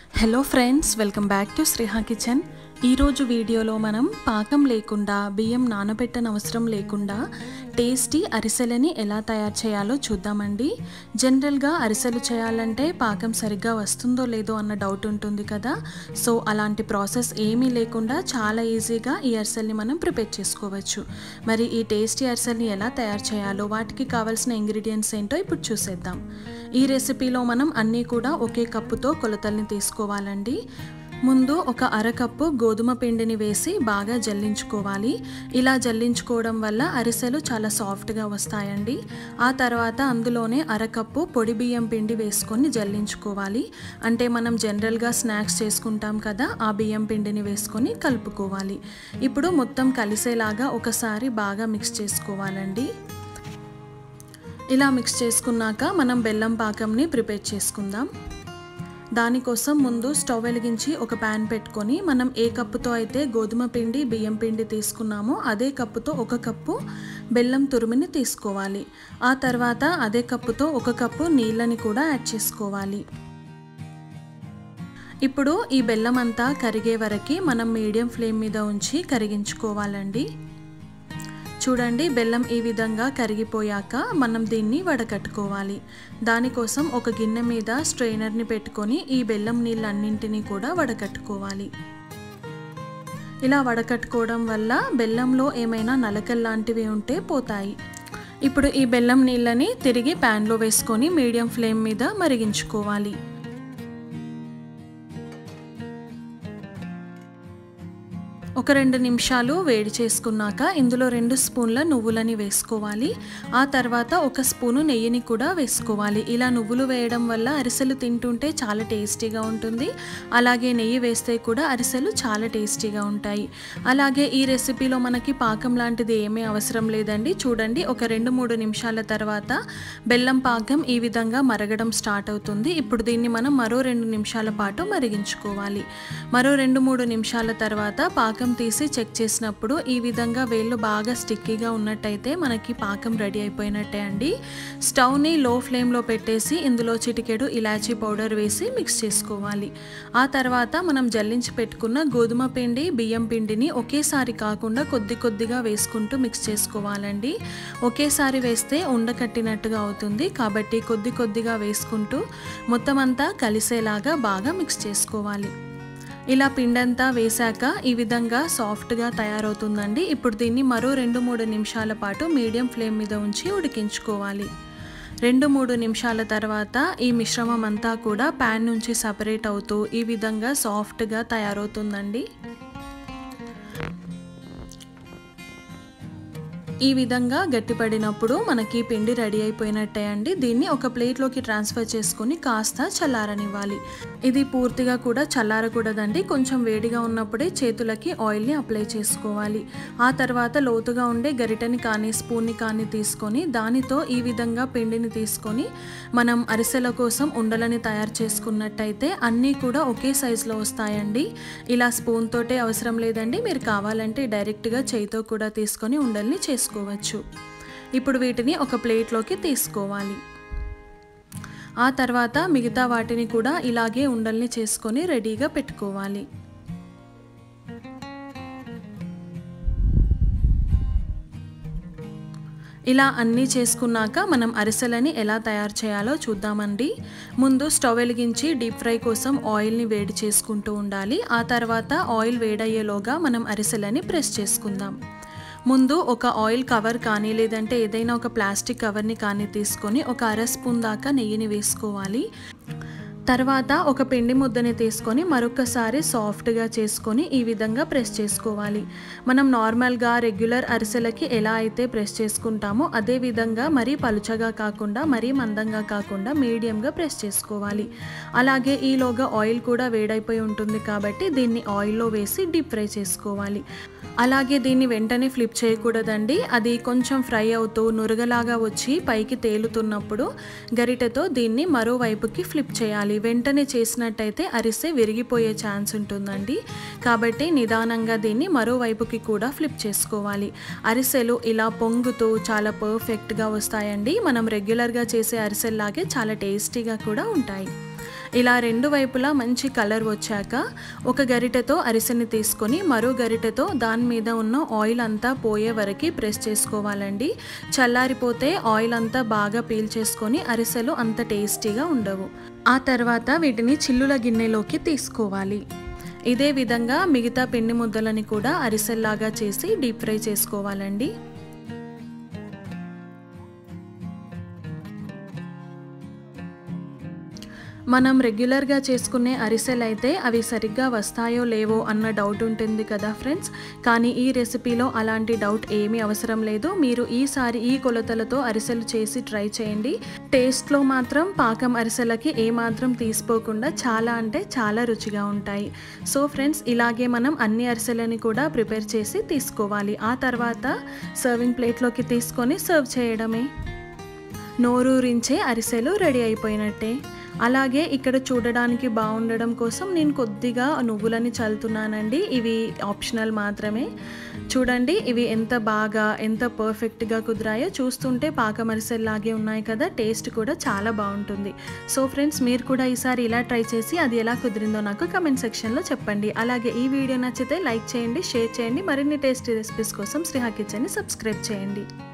hello friends welcome back to Sriha kitchen ఈరోజు వీడియోలో మనం పాకం లేకుండా బియ్యం నానబెట్టనవసరం లేకుండా టేస్టీ అరిసెలని ఎలా తయారు చేయాలో చూద్దామండి జనరల్గా అరిసెలు చేయాలంటే పాకం సరిగ్గా వస్తుందో లేదో అన్న డౌట్ ఉంటుంది కదా సో అలాంటి ప్రాసెస్ ఏమీ లేకుండా చాలా ఈజీగా ఈ అరిసెల్ని మనం ప్రిపేర్ చేసుకోవచ్చు మరి ఈ టేస్టీ అరిసెల్ని ఎలా తయారు చేయాలో వాటికి కావాల్సిన ఇంగ్రీడియంట్స్ ఏంటో ఇప్పుడు చూసేద్దాం ఈ రెసిపీలో మనం అన్నీ కూడా ఒకే కప్పుతో కొలతల్ని తీసుకోవాలండి ముందు ఒక అరకప్పు గోధుమ పిండిని వేసి బాగా జల్లించుకోవాలి ఇలా జల్లించుకోవడం వల్ల అరిసెలు చాలా సాఫ్ట్గా వస్తాయండి ఆ తర్వాత అందులోనే అరకప్పు పొడి బియ్యం పిండి వేసుకొని జల్లించుకోవాలి అంటే మనం జనరల్గా స్నాక్స్ చేసుకుంటాం కదా ఆ బియ్యం పిండిని వేసుకొని కలుపుకోవాలి ఇప్పుడు మొత్తం కలిసేలాగా ఒకసారి బాగా మిక్స్ చేసుకోవాలండి ఇలా మిక్స్ చేసుకున్నాక మనం బెల్లం పాకంని ప్రిపేర్ చేసుకుందాం దానికోసం ముందు స్టవ్ వెలిగించి ఒక ప్యాన్ పెట్టుకొని మనం ఏ కప్పుతో అయితే గోధుమ పిండి బియ్యం పిండి తీసుకున్నామో అదే కప్పుతో ఒక కప్పు బెల్లం తురుముని తీసుకోవాలి ఆ తర్వాత అదే కప్పుతో ఒక కప్పు నీళ్ళని కూడా యాడ్ చేసుకోవాలి ఇప్పుడు ఈ బెల్లం అంతా కరిగే వరకు మనం మీడియం ఫ్లేమ్ మీద ఉంచి కరిగించుకోవాలండి చూడండి బెల్లం ఈ విధంగా కరిగిపోయాక మనం దీన్ని వడకట్టుకోవాలి దానికోసం ఒక గిన్నె మీద స్ట్రెయినర్ని పెట్టుకొని ఈ బెల్లం నీళ్ళన్నింటినీ కూడా వడకట్టుకోవాలి ఇలా వడకట్టుకోవడం వల్ల బెల్లంలో ఏమైనా నలకల్ లాంటివి ఉంటే పోతాయి ఇప్పుడు ఈ బెల్లం నీళ్ళని తిరిగి ప్యాన్లో వేసుకొని మీడియం ఫ్లేమ్ మీద మరిగించుకోవాలి ఒక రెండు నిమిషాలు వేడి చేసుకున్నాక ఇందులో రెండు స్పూన్ల నువ్వులని వేసుకోవాలి ఆ తర్వాత ఒక స్పూను నెయ్యిని కూడా వేసుకోవాలి ఇలా నువ్వులు వేయడం వల్ల అరిసెలు తింటుంటే చాలా టేస్టీగా ఉంటుంది అలాగే నెయ్యి వేస్తే కూడా అరిసెలు చాలా టేస్టీగా ఉంటాయి అలాగే ఈ రెసిపీలో మనకి పాకం లాంటిది ఏమీ అవసరం లేదండి చూడండి ఒక రెండు మూడు నిమిషాల తర్వాత బెల్లం పాకం ఈ విధంగా మరగడం స్టార్ట్ అవుతుంది ఇప్పుడు దీన్ని మనం మరో రెండు నిమిషాల పాటు మరిగించుకోవాలి మరో రెండు మూడు నిమిషాల తర్వాత పాకం పాకం తీసి చెక్ చేసినప్పుడు ఈ విధంగా వేళ్ళు బాగా స్టిక్కీగా ఉన్నట్టయితే మనకి పాకం రెడీ అయిపోయినట్టే అండి స్టవ్ని లో ఫ్లేమ్లో పెట్టేసి ఇందులో చిటికెడు ఇలాచీ పౌడర్ వేసి మిక్స్ చేసుకోవాలి ఆ తర్వాత మనం జల్లించి పెట్టుకున్న గోధుమ పిండి బియ్యం పిండిని ఒకేసారి కాకుండా కొద్ది కొద్దిగా వేసుకుంటూ మిక్స్ చేసుకోవాలండి ఒకేసారి వేస్తే ఉండకట్టినట్టుగా అవుతుంది కాబట్టి కొద్ది కొద్దిగా వేసుకుంటూ మొత్తం అంతా కలిసేలాగా బాగా మిక్స్ చేసుకోవాలి ఇలా పిండంతా వేశాక ఈ విధంగా సాఫ్ట్గా తయారవుతుందండి ఇప్పుడు దీన్ని మరో రెండు మూడు నిమిషాల పాటు మీడియం ఫ్లేమ్ మీద ఉంచి ఉడికించుకోవాలి రెండు మూడు నిమిషాల తర్వాత ఈ మిశ్రమం అంతా కూడా ప్యాన్ నుంచి సపరేట్ అవుతూ ఈ విధంగా సాఫ్ట్గా తయారవుతుందండి ఈ విధంగా గట్టిపడినప్పుడు మనకి పిండి రెడీ అయిపోయినట్టే అండి దీన్ని ఒక ప్లేట్లోకి ట్రాన్స్ఫర్ చేసుకొని కాస్త చల్లారనివ్వాలి ఇది పూర్తిగా కూడా చల్లారకూడదండి కొంచెం వేడిగా ఉన్నప్పుడే చేతులకి ఆయిల్ని అప్లై చేసుకోవాలి ఆ తర్వాత లోతుగా ఉండే గరిటెని కానీ స్పూన్ని కానీ తీసుకొని దానితో ఈ విధంగా పిండిని తీసుకొని మనం అరిసెల కోసం ఉండలని తయారు చేసుకున్నట్టయితే అన్నీ కూడా ఒకే సైజులో వస్తాయండి ఇలా స్పూన్ తోటే అవసరం లేదండి మీరు కావాలంటే డైరెక్ట్గా చేయితో కూడా తీసుకొని ఉండల్ని చేసుకోవాలి చేసుకోవచ్చు ఇప్పుడు వీటిని ఒక ప్లేట్లోకి తీసుకోవాలి ఆ తర్వాత మిగతా వాటిని కూడా ఇలాగే ఉండల్ని చేసుకొని రెడీగా పెట్టుకోవాలి ఇలా అన్నీ చేసుకున్నాక మనం అరిసెలని ఎలా తయారు చేయాలో చూద్దామండి ముందు స్టవ్ వెలిగించి డీప్ ఫ్రై కోసం ఆయిల్ని వేడి చేసుకుంటూ ఉండాలి ఆ తర్వాత ఆయిల్ వేడయ్యేలోగా మనం అరిసెలని ప్రెస్ చేసుకుందాం ముందు ఒక ఆయిల్ కవర్ కానీ లేదంటే ఏదైనా ఒక ప్లాస్టిక్ కవర్ని కానీ తీసుకొని ఒక అర స్పూన్ దాకా నెయ్యిని వేసుకోవాలి తర్వాత ఒక పిండి ముద్దని తీసుకొని మరొకసారి సాఫ్ట్గా చేసుకొని ఈ విధంగా ప్రెస్ చేసుకోవాలి మనం నార్మల్గా రెగ్యులర్ అరిసెలకి ఎలా అయితే ప్రెస్ చేసుకుంటామో అదే విధంగా మరీ పలుచగా కాకుండా మరీ మందంగా కాకుండా మీడియంగా ప్రెస్ చేసుకోవాలి అలాగే ఈలోగా ఆయిల్ కూడా వేడైపోయి ఉంటుంది కాబట్టి దీన్ని ఆయిల్లో వేసి డీప్ ఫ్రై చేసుకోవాలి అలాగే దీన్ని వెంటనే ఫ్లిప్ చేయకూడదండి అది కొంచెం ఫ్రై అవుతూ నురగలాగా వచ్చి పైకి తేలుతున్నప్పుడు గరిటెతో దీన్ని మరోవైపుకి ఫ్లిప్ చేయాలి వెంటనే చేసినట్టయితే అరిసె విరిగిపోయే ఛాన్స్ ఉంటుందండి కాబట్టి నిదానంగా దీన్ని మరోవైపుకి కూడా ఫ్లిప్ చేసుకోవాలి అరిసెలు ఇలా పొంగుతూ చాలా పర్ఫెక్ట్గా వస్తాయండి మనం రెగ్యులర్గా చేసే అరిసెల్లాగే చాలా టేస్టీగా కూడా ఉంటాయి ఇలా రెండు వైపులా మంచి కలర్ వచ్చాక ఒక గరిటెతో అరిసెని తీసుకొని మరో గరిటెతో దాని మీద ఉన్న ఆయిల్ అంతా పోయే వరకు ప్రెస్ చేసుకోవాలండి చల్లారిపోతే ఆయిల్ అంతా బాగా పీల్ చేసుకొని అరిసెలు అంత టేస్టీగా ఉండవు ఆ తర్వాత వీటిని చిల్లుల గిన్నెలోకి తీసుకోవాలి ఇదే విధంగా మిగతా పిండి ముద్దలని కూడా అరిసెల్లాగా చేసి డీప్ ఫ్రై చేసుకోవాలండి మనం రెగ్యులర్గా చేసుకునే అరిసెలు అయితే అవి సరిగ్గా వస్తాయో లేవో అన్న డౌట్ ఉంటుంది కదా ఫ్రెండ్స్ కానీ ఈ రెసిపీలో అలాంటి డౌట్ ఏమీ అవసరం లేదు మీరు ఈసారి ఈ కొలతలతో అరిసెలు చేసి ట్రై చేయండి టేస్ట్లో మాత్రం పాకం అరిసెలకి ఏమాత్రం తీసిపోకుండా చాలా అంటే చాలా రుచిగా ఉంటాయి సో ఫ్రెండ్స్ ఇలాగే మనం అన్ని అరిసెలని కూడా ప్రిపేర్ చేసి తీసుకోవాలి ఆ తర్వాత సర్వింగ్ ప్లేట్లోకి తీసుకొని సర్వ్ చేయడమే నోరూరించే అరిసెలు రెడీ అయిపోయినట్టే అలాగే ఇక్కడ చూడడానికి బాగుండడం కోసం నేను కొద్దిగా నువ్వులని చల్లుతున్నానండి ఇవి ఆప్షనల్ మాత్రమే చూడండి ఇవి ఎంత బాగా ఎంత పర్ఫెక్ట్గా కుదిరాయో చూస్తుంటే పాకం అరిసెల్లాగే ఉన్నాయి కదా టేస్ట్ కూడా చాలా బాగుంటుంది సో ఫ్రెండ్స్ మీరు కూడా ఈసారి ఇలా ట్రై చేసి అది ఎలా కుదిరిందో నాకు కమెంట్ సెక్షన్లో చెప్పండి అలాగే ఈ వీడియో నచ్చితే లైక్ చేయండి షేర్ చేయండి మరిన్ని టేస్టీ రెసిపీస్ కోసం శ్రీహా కిచెన్ని సబ్స్క్రైబ్ చేయండి